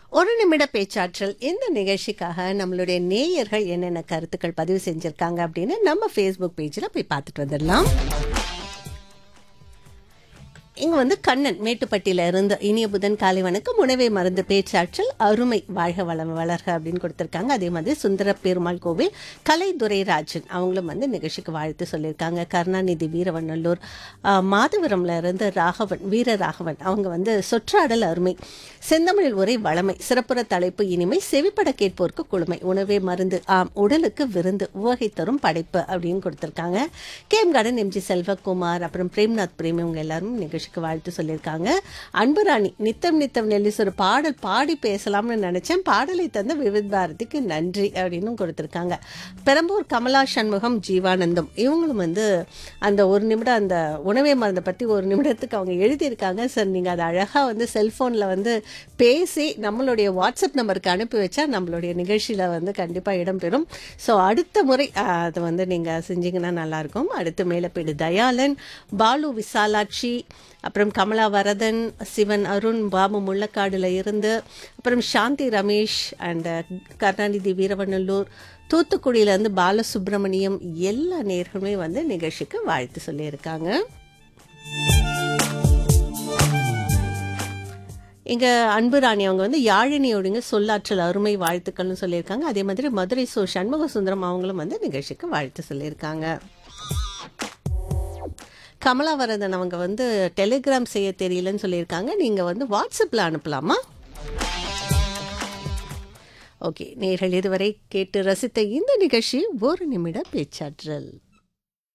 ஒரு நிமிட பேச்சாற்றல் இந்த நிகழ்ச்சிக்காக நம்மளுடைய நேயர்கள் என்னென்ன கருத்துக்கள் பதிவு செஞ்சிருக்காங்க அப்படின்னு நம்ம ஃபேஸ்புக் பேஜில் போய் பார்த்துட்டு வந்துடலாம் இங்க வந்து கண்ணன் மேட்டுப்பட்டியில இருந்து இனிய புதன் காலை வணக்கம் உணவை மருந்து பேச்சாற்றல் அருமை வாழ்க வளம் வளர்க அப்படின்னு கொடுத்திருக்காங்க அதே மாதிரி சுந்தர பெருமாள் கோவில் கலை துரைராஜன் அவங்களும் வந்து நிகழ்ச்சிக்கு வாழ்த்து சொல்லியிருக்காங்க கருணாநிதி வீரவநல்லூர் ஆஹ், மாதவரம்ல இருந்து ராகவன் வீர ராகவன் அவங்க வந்து சொற்றாடல் அருமை செந்தமிழில் உரை வளமை சிறப்புற தலைப்பு இனிமை செவிப்பட கேட்போருக்கு குளுமை உணவே மருந்து ஆம் உடலுக்கு விருந்து உவகை தரும் படைப்பு அப்படின்னு கொடுத்திருக்காங்க கேம் கார்டன் எம்ஜி செல்வகுமார் அப்புறம் பிரேம்நாத் பிரேம் இவங்க எல்லாரும் நிகழ்ச்சிக்கு வாழ்த்து சொல்லியிருக்காங்க அன்புராணி நித்தம் நித்தம் நெல்லிஸ் ஒரு பாடல் பாடி பேசலாம்னு நினைச்சேன் பாடலை தந்த விவித் பாரதிக்கு நன்றி அப்படின்னு கொடுத்திருக்காங்க பெரம்பூர் கமலா சண்முகம் ஜீவானந்தம் இவங்களும் வந்து அந்த ஒரு நிமிடம் அந்த உணவே மருந்தை பற்றி ஒரு நிமிடத்துக்கு அவங்க எழுதியிருக்காங்க சார் நீங்கள் அதை அழகாக வந்து செல்ஃபோனில் வந்து பேசி நம்மளுடைய வாட்ஸ்அப் நம்பருக்கு அனுப்பி வச்சா நம்மளுடைய நிகழ்ச்சியில் வந்து கண்டிப்பாக இடம்பெறும் ஸோ அடுத்த முறை ஆஹ், அதை வந்து நீங்கள் செஞ்சீங்கன்னா நல்லாயிருக்கும் அடுத்து மேலப்பேடு தயாளன் பாலு விசாலாட்சி அப்புறம் கமலா வரதன் சிவன் அருண் பாபு முள்ளக்காடுல இருந்து அப்புறம் சாந்தி ரமேஷ் அண்ட் கருணாநிதி வீரவநல்லூர் தூத்துக்குடியிலேருந்து பாலசுப்ரமணியம் எல்லா நேர்களுமே வந்து நிகழ்ச்சிக்கு வாழ்த்து சொல்லியிருக்காங்க இங்க அன்பு ராணி அவங்க வந்து யாழினியோடுங்க சொல்லாற்றல் அருமை வாழ்த்துக்கள்னு சொல்லியிருக்காங்க அதே மாதிரி மதுரை சோ சண்முக சுந்தரம் அவங்களும் வந்து நிகழ்ச்சிக்கு வாழ்த்து சொல்லியிருக்காங்க கமலாவரதன் அவங்க வந்து டெலிகிராம் செய்ய தெரியலன்னு சொல்லியிருக்காங்க நீங்க வந்து வாட்ஸ்அப்ல அனுப்பலாமா ஓகே நேர்கள் இதுவரை கேட்டு ரசித்த இந்த நிகழ்ச்சி ஒரு நிமிட பேச்சாற்றல்